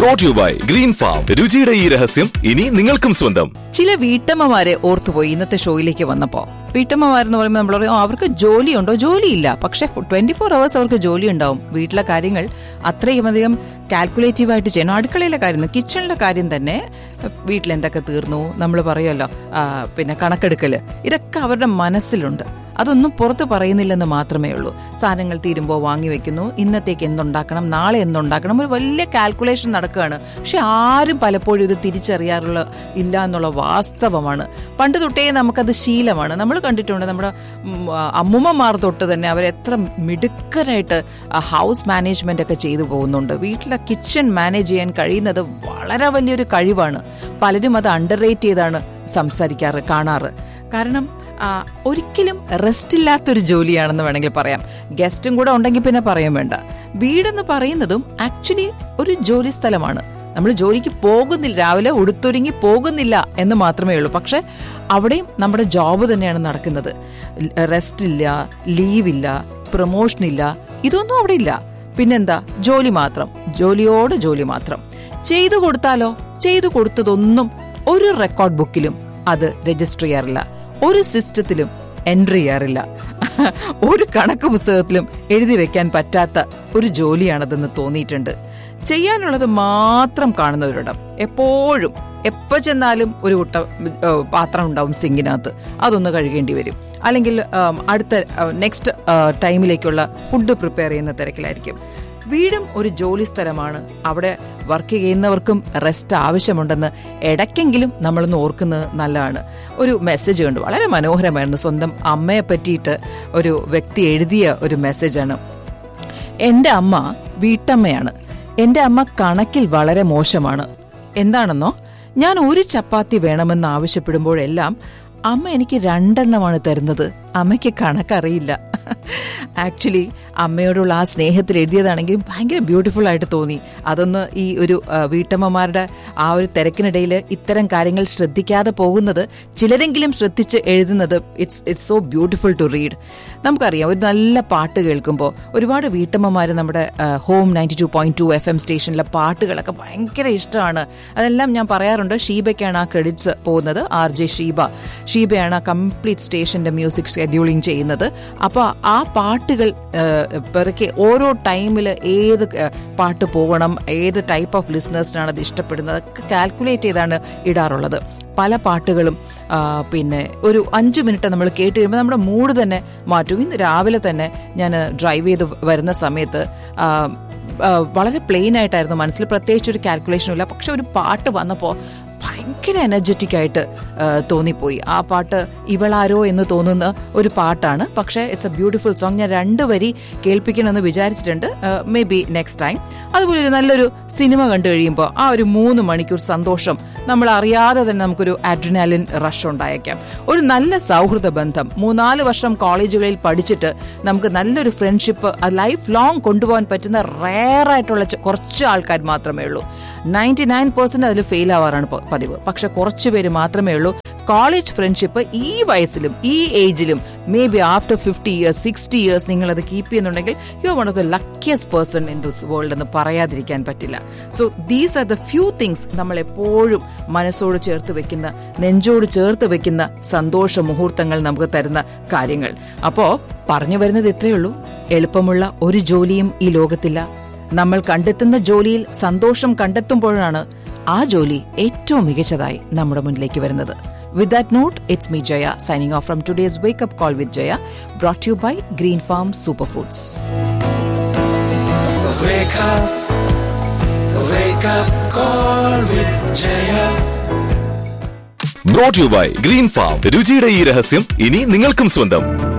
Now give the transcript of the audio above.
Brought you by Green Farm രുചിയുടെ ഈ രഹസ്യം ഇനി നിങ്ങൾക്കും സ്വന്തം ചില വീട്ടമ്മമാരെ ഓർത്തുപോയി ഇന്നത്തെ ഷോയിലേക്ക് വന്നപ്പോ വീട്ടമ്മമാരെന്ന് പറയുമ്പോൾ നമ്മൾ പറയും "ഓ, അവർക്ക് ജോലിയുണ്ടോ ജോലിയില്ല പക്ഷെ ട്വന്റി ഫോർ അവേഴ്സ് അവർക്ക് ജോലി ഉണ്ടാവും വീട്ടിലെ കാര്യങ്ങൾ അത്രയും അധികം കാൽക്കുലേറ്റീവ് ആയിട്ട് ചെയ്യണം അടുക്കളയിലെ കാര്യം കിച്ചണിലെ കാര്യം തന്നെ വീട്ടിൽ എന്തൊക്കെ തീർന്നു നമ്മൾ പറയുമല്ലോ ആ, പിന്നെ കണക്കെടുക്കല് ഇതൊക്കെ അവരുടെ മനസ്സിലുണ്ട് അതൊന്നും പുറത്ത് പറയുന്നില്ലെന്ന് മാത്രമേ ഉള്ളൂ സാധനങ്ങൾ തീരുമ്പോൾ വാങ്ങി വെക്കുന്നു ഇന്നത്തേക്ക് എന്തുണ്ടാക്കണം നാളെ എന്തുണ്ടാക്കണം ഒരു വലിയ കാൽക്കുലേഷൻ നടക്കുകയാണ് പക്ഷെ ആരും പലപ്പോഴും ഇത് തിരിച്ചറിയാറുള്ള ഇല്ല എന്നുള്ള വാസ്തവമാണ് പണ്ട് തൊട്ടേ നമുക്കത് ശീലമാണ് നമ്മൾ കണ്ടിട്ടുണ്ട് നമ്മുടെ ഉം, ആ, അമ്മുമ്മമാർ തൊട്ട് തന്നെ അവരെത്ര മിടുക്കരായിട്ട് ഹൗസ് മാനേജ്മെന്റ് ഒക്കെ ചെയ്തു പോകുന്നുണ്ട് വീട്ടിലെ കിച്ചൺ മാനേജ് ചെയ്യാൻ കഴിയുന്നത് വളരെ വലിയൊരു കഴിവാണ് പലരും അത് അണ്ടർ റേറ്റ് ചെയ്താണ് സംസാരിക്കാറ് കാണാറ് കാരണം ആ, ഒരിക്കലും റെസ്റ്റ് ഇല്ലാത്തൊരു ജോലിയാണെന്ന് വേണമെങ്കിൽ പറയാം ഗസ്റ്റും കൂടെ ഉണ്ടെങ്കിൽ പിന്നെ പറയാൻ വേണ്ട വീടെന്ന് പറയുന്നതും ആക്ച്വലി ഒരു ജോലി സ്ഥലമാണ് നമ്മൾ ജോലിക്ക് പോകുന്നില്ല രാവിലെ ഉടുത്തൊരുങ്ങി പോകുന്നില്ല എന്ന് മാത്രമേ ഉള്ളൂ പക്ഷെ അവിടെയും നമ്മുടെ ജോബ് തന്നെയാണ് നടക്കുന്നത് റെസ്റ്റ് ഇല്ല ലീവില്ല പ്രൊമോഷൻ ഇല്ല ഇതൊന്നും അവിടെ ഇല്ല പിന്നെന്താ ജോലി മാത്രം ജോലിയോട് ജോലി മാത്രം ചെയ്തു കൊടുത്താലോ ചെയ്തു കൊടുത്തതൊന്നും ഒരു റെക്കോർഡ് ബുക്കിലും അത് രജിസ്റ്റർ ചെയ്യാറില്ല ഒരു സിസ്റ്റത്തിലും എൻട്രി ചെയ്യാറില്ല ഒരു കണക്ക് പുസ്തകത്തിലും എഴുതി വെക്കാൻ പറ്റാത്ത ഒരു ജോലിയാണതെന്ന് തോന്നിയിട്ടുണ്ട് ചെയ്യാനുള്ളത് മാത്രം കാണുന്നവരിടം എപ്പോഴും എപ്പോ ചെന്നാലും ഒരു കുട്ട ഏഹ്, പാത്രം ഉണ്ടാവും സിങ്കിനകത്ത് അതൊന്ന് കഴുകേണ്ടി വരും അല്ലെങ്കിൽ ആം, അടുത്ത നെക്സ്റ്റ് ടൈമിലേക്കുള്ള ഫുഡ് പ്രിപ്പയർ ചെയ്യുന്ന തിരക്കിലായിരിക്കും വീടും ഒരു ജോലി സ്ഥലമാണ് അവിടെ വർക്ക് ചെയ്യുന്നവർക്കും റെസ്റ്റ് ആവശ്യമുണ്ടെന്ന് ഇടയ്ക്കെങ്കിലും നമ്മളൊന്ന് ഓർക്കുന്നത് നല്ലതാണ് ഒരു മെസ്സേജ് കണ്ടു വളരെ മനോഹരമായിരുന്നു സ്വന്തം അമ്മയെ പറ്റിയിട്ട് ഒരു വ്യക്തി എഴുതിയ ഒരു മെസ്സേജാണ് എന്റെ അമ്മ വീട്ടമ്മയാണ് എന്റെ അമ്മ കണക്കിൽ വളരെ മോശമാണ് എന്താണെന്നോ ഞാൻ ഒരു ചപ്പാത്തി വേണമെന്ന് ആവശ്യപ്പെടുമ്പോഴെല്ലാം അമ്മ എനിക്ക് രണ്ടെണ്ണമാണ് തരുന്നത് അമ്മയ്ക്ക് കണക്കറിയില്ല ആക്ച്വലി അമ്മയോടുള്ള ആ സ്നേഹത്തിൽ എഴുതിയതാണെങ്കിലും ഭയങ്കര ബ്യൂട്ടിഫുൾ ആയിട്ട് തോന്നി അതൊന്ന് ഈ ഒരു ആ, വീട്ടമ്മമാരുടെ ആ ഒരു തിരക്കിനിടയിൽ ഇത്തരം കാര്യങ്ങൾ ശ്രദ്ധിക്കാതെ പോകുന്നത് ചിലരെങ്കിലും ശ്രദ്ധിച്ച് എഴുതുന്നത് it's it's so beautiful to read നമുക്കറിയാം ഒരു നല്ല പാട്ട് കേൾക്കുമ്പോൾ ഒരുപാട് വീട്ടമ്മമാർ നമ്മുടെ home ninety two point two F M സ്റ്റേഷനിലെ പാട്ടുകളൊക്കെ ഭയങ്കര ഇഷ്ടമാണ് അതെല്ലാം ഞാൻ പറയാറുണ്ട് ഷീബയ്ക്കാണ് ആ ക്രെഡിറ്റ്സ് പോകുന്നത് ആർ ജെ ഷീബ ഷീബയാണ് ആ കംപ്ലീറ്റ് സ്റ്റേഷന്റെ മ്യൂസിക് ഷെഡ്യൂളിംഗ് ചെയ്യുന്നത് അപ്പോൾ ആ പാട്ടുകൾ പെറുക്കി ഓരോ ടൈമിൽ ഏത് ഏഹ്, പാട്ട് പോകണം ഏത് ടൈപ്പ് ഓഫ് ലിസണേഴ്സിനാണ് അത് ഇഷ്ടപ്പെടുന്നത് അതൊക്കെ കാൽക്കുലേറ്റ് ചെയ്താണ് ഇടാറുള്ളത് പല പാട്ടുകളും ആ, പിന്നെ ഒരു അഞ്ച് മിനിറ്റ് നമ്മൾ കേട്ട് കഴിയുമ്പോൾ നമ്മുടെ മൂഡ് തന്നെ മാറ്റും ഇന്ന് രാവിലെ തന്നെ ഞാൻ ഡ്രൈവ് ചെയ്ത് വരുന്ന സമയത്ത് ആ, ആ, വളരെ പ്ലെയിൻ ആയിട്ടായിരുന്നു മനസ്സിൽ പ്രത്യേകിച്ച് ഒരു കാൽക്കുലേഷനും ഇല്ല പക്ഷെ ഒരു പാട്ട് വന്നപ്പോൾ ഭയങ്കര എനർജറ്റിക് ആയിട്ട് ആ, തോന്നിപ്പോയി ആ പാട്ട് ഇവളാരോ എന്ന് തോന്നുന്ന ഒരു പാട്ടാണ് പക്ഷേ ഇറ്റ്സ് എ ബ്യൂട്ടിഫുൾ സോങ് ഞാൻ രണ്ട് വരി കേൾപ്പിക്കണമെന്ന് വിചാരിച്ചിട്ടുണ്ട് മേ ബി നെക്സ്റ്റ് ടൈം അതുപോലെ ഒരു നല്ലൊരു സിനിമ കണ്ടു കഴിയുമ്പോൾ ആ ഒരു മൂന്ന് മണിക്കൂർ സന്തോഷം നമ്മൾ അറിയാതെ തന്നെ നമുക്കൊരു അഡ്രിനാലിൻ റഷ് ഉണ്ടായേക്കാം ഒരു നല്ല സൗഹൃദ ബന്ധം മൂന്നാല് വർഷം കോളേജുകളിൽ പഠിച്ചിട്ട് നമുക്ക് നല്ലൊരു ഫ്രണ്ട്ഷിപ്പ് ലൈഫ് ലോങ് കൊണ്ടുപോകാൻ പറ്റുന്ന റെയർ ആയിട്ടുള്ള ചെ- കുറച്ച് ആൾക്കാർ മാത്രമേ ഉള്ളൂ നയൻറ്റി നയൻ പെർസെന്റ് അതിൽ ഫെയിൽ ആവാറാണ് പ- പതിവ് പക്ഷെ കുറച്ച് പേര് മാത്രമേ ഉള്ളൂ കോളേജ് ഫ്രണ്ട്ഷിപ്പ് ഈ വയസ്സിലും ഈ ഏജിലും maybe after fifty years sixty years നിങ്ങൾ അത് കീപ്പ് ചെയ്യുന്നുണ്ടെങ്കിൽ you are one of the luckiest person in this world എന്ന് പറയാതിരിക്കാൻ പറ്റില്ല so these are the few things നമ്മൾ എപ്പോഴും മനസ്സോട് ചേർത്ത് വെക്കുന്ന നെഞ്ചോട് ചേർത്ത് വെക്കുന്ന സന്തോഷ മുഹൂർത്തങ്ങൾ നമുക്ക് തരുന്ന കാര്യങ്ങൾ അപ്പോ പറഞ്ഞു വരുന്നത് ഇത്രയേ ഉള്ളൂ എളുപ്പമുള്ള ഒരു ജോലിയും ഈ ലോകത്തില്ല നമ്മൾ കണ്ടെത്തുന്ന ജോലിയിൽ സന്തോഷം കണ്ടെത്തുമ്പോഴാണ് ആ ജോലി ഏറ്റവും മികച്ചതായി നമ്മുടെ മുന്നിലേക്ക് വരുന്നത് with that note it's me Jaya signing off from today's wake up call with Jaya brought you by Green Farm super foods Wake up, wake up, call with Jaya. Brought you by Green Farm രുചിയുടെ ഈ രഹസ്യം ഇനി നിങ്ങൾക്കും സ്വന്തം